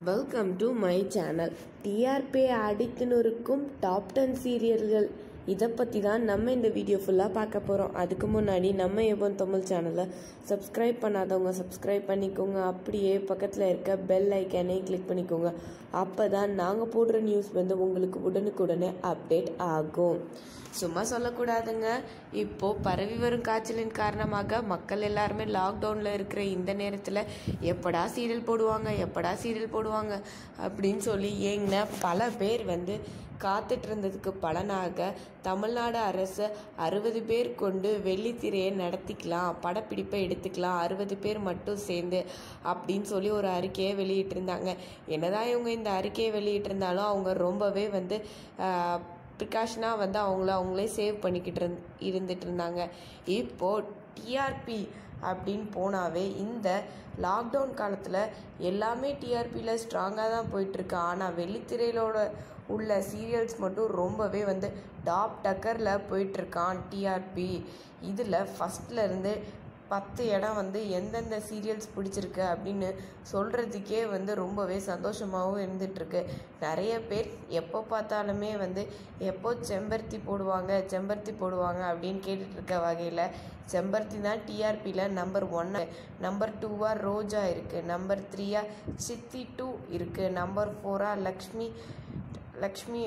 welcome to my channel TRP அடித்துன்னு இருக்கும் top ten சீரியல்கள் இதை பற்றி தான் நம்ம இந்த வீடியோ ஃபுல்லாக பார்க்க போகிறோம் அதுக்கு முன்னாடி நம்ம எவன் தமிழ் சேனலை சப்ஸ்கிரைப் பண்ணாதவங்க சப்ஸ்கிரைப் பண்ணிக்கோங்க அப்படியே பக்கத்தில் இருக்க பெல் ஐக்கானே கிளிக் பண்ணிக்கோங்க அப்போ தான் நாங்கள் போடுற நியூஸ் வந்து உங்களுக்கு உடனுக்குடனே அப்டேட் ஆகும் சும்மா சொல்லக்கூடாதுங்க இப்போ பரவி வரும் காய்ச்சலின் காரணமாக மக்கள் எல்லாருமே லாக்டவுனில் இருக்கிற இந்த நேரத்தில் எப்படா சீரியல் போடுவாங்க எப்படா சீரியல் போடுவாங்க அப்படின்னு சொல்லி ஏங்கின பல பேர் வந்து காத்துட்டு இருந்ததுக்கு பலனாக தமிழ்நாடு அரசு அறுபது பேர் கொண்டு வெள்ளித்திரையை நடத்திக்கலாம் படப்பிடிப்பை எடுத்துக்கலாம் அறுபது பேர் மட்டும் சேர்ந்து அப்படின்னு சொல்லி ஒரு அறிக்கையை வெளியிட்டிருந்தாங்க என்னதான் இவங்க இந்த அறிக்கையை வெளியிட்டிருந்தாலும் அவங்க ரொம்பவே வந்து ப்ரிகாஷனாக வந்து அவங்கள அவங்களே சேவ் பண்ணிக்கிட்டு இருந் இருந்துட்டு இருந்தாங்க இப்போது டிஆர்பி அப்படின்னு போனாவே இந்த லாக்டவுன் காலத்தில் எல்லாமே டிஆர்பியில் ஸ்ட்ராங்காக தான் போயிட்டுருக்கு ஆனால் வெள்ளித்திரையிலோட உள்ள சீரியல்ஸ் மட்டும் ரொம்பவே வந்து டாப் டக்கரில் போயிட்டுருக்கான் டிஆர்பி இதில் ஃபஸ்ட்லேருந்து பத்து இடம் வந்து எந்தெந்த சீரியல்ஸ் பிடிச்சிருக்கு அப்படின்னு சொல்கிறதுக்கே வந்து ரொம்பவே சந்தோஷமாகவும் இருந்துகிட்ருக்கு நிறைய பேர் எப்போ பார்த்தாலுமே வந்து எப்போ செம்பருத்தி போடுவாங்க செம்பருத்தி போடுவாங்க அப்படின்னு கேட்டுட்ருக்க வகையில் செம்பருத்தி தான் டிஆர்பியில் நம்பர் ஒன்று நம்பர் டூவாக ரோஜா இருக்குது நம்பர் த்ரீயாக சித்தி டூ இருக்குது நம்பர் ஃபோராக லக்ஷ்மி லக்ஷ்மி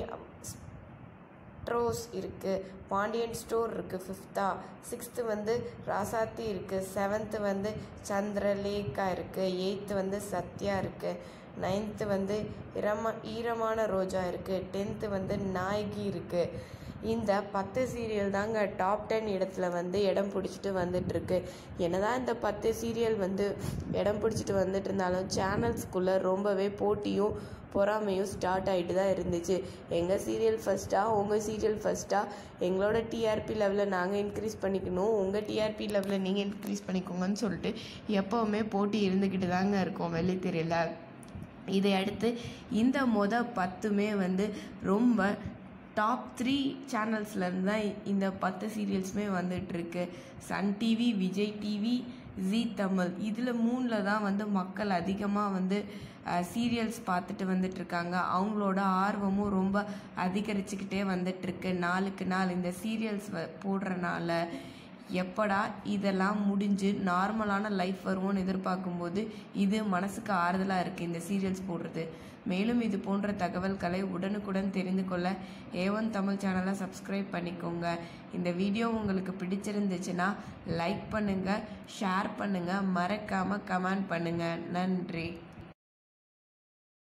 ட்ரோஸ் இருக்குது பாண்டியன் ஸ்டோர் இருக்குது ஃபிஃப்த்தா சிக்ஸ்த்து வந்து ராசாத்தி இருக்குது செவன்த்து வந்து சந்திரலேகா இருக்குது எயித்து வந்து சத்யா இருக்குது நைன்த்து வந்து இரம ஈரமான ரோஜா இருக்குது டென்த்து வந்து நாயகி இருக்குது இந்த பத்து சீரியல் தாங்க டாப் டென் இடத்துல வந்து இடம் பிடிச்சிட்டு வந்துட்டுருக்கு என்னதான் இந்த பத்து சீரியல் வந்து இடம் பிடிச்சிட்டு வந்துட்டு இருந்தாலும் சேனல்ஸ்குள்ளே ரொம்பவே போட்டியும் பொறாமையும் ஸ்டார்ட் ஆகிட்டு தான் இருந்துச்சு எங்கள் சீரியல் ஃபஸ்ட்டாக உங்கள் சீரியல் ஃபஸ்ட்டாக எங்களோட டிஆர்பி லெவலில் நாங்கள் இன்க்ரீஸ் பண்ணிக்கணும் உங்கள் டிஆர்பி லெவலில் நீங்கள் இன்க்ரீஸ் பண்ணிக்கோங்கன்னு சொல்லிட்டு எப்போவுமே போட்டி இருந்துக்கிட்டு தாங்க இருக்கோம் வெள்ளித்திரையில் இதை அடுத்து இந்த மொத பத்துமே வந்து ரொம்ப டாப் த்ரீ சேனல்ஸ்லேருந்து தான் இந்த பத்து சீரியல்ஸுமே வந்துட்டுருக்கு Sun TV Vijay TV Zee Tamil இதில் மூணில் தான் வந்து மக்கள் அதிகமாக வந்து சீரியல்ஸ் பார்த்துட்டு வந்துட்டுருக்காங்க அவங்களோட ஆர்வமும் ரொம்ப அதிகரிச்சுக்கிட்டே வந்துட்டுருக்கு நாளுக்கு நாள் இந்த சீரியல்ஸ் போடுறனால எப்படா இதெல்லாம் முடிஞ்சு நார்மலான லைஃப் வருவோன்னு எதிர்பார்க்கும்போது இது மனசுக்கு ஆறுதலாக இருக்குது இந்த சீரியல்ஸ் போடுறது மேலும் இது போன்ற தகவல்களை உடனுக்குடன் தெரிந்து கொள்ள ஏவன் தமிழ் சேனலை சப்ஸ்கிரைப் பண்ணிக்கோங்க இந்த வீடியோ உங்களுக்கு பிடிச்சிருந்துச்சுன்னா லைக் பண்ணுங்கள் ஷேர் பண்ணுங்கள் மறக்காமல் கமெண்ட் பண்ணுங்கள் நன்றி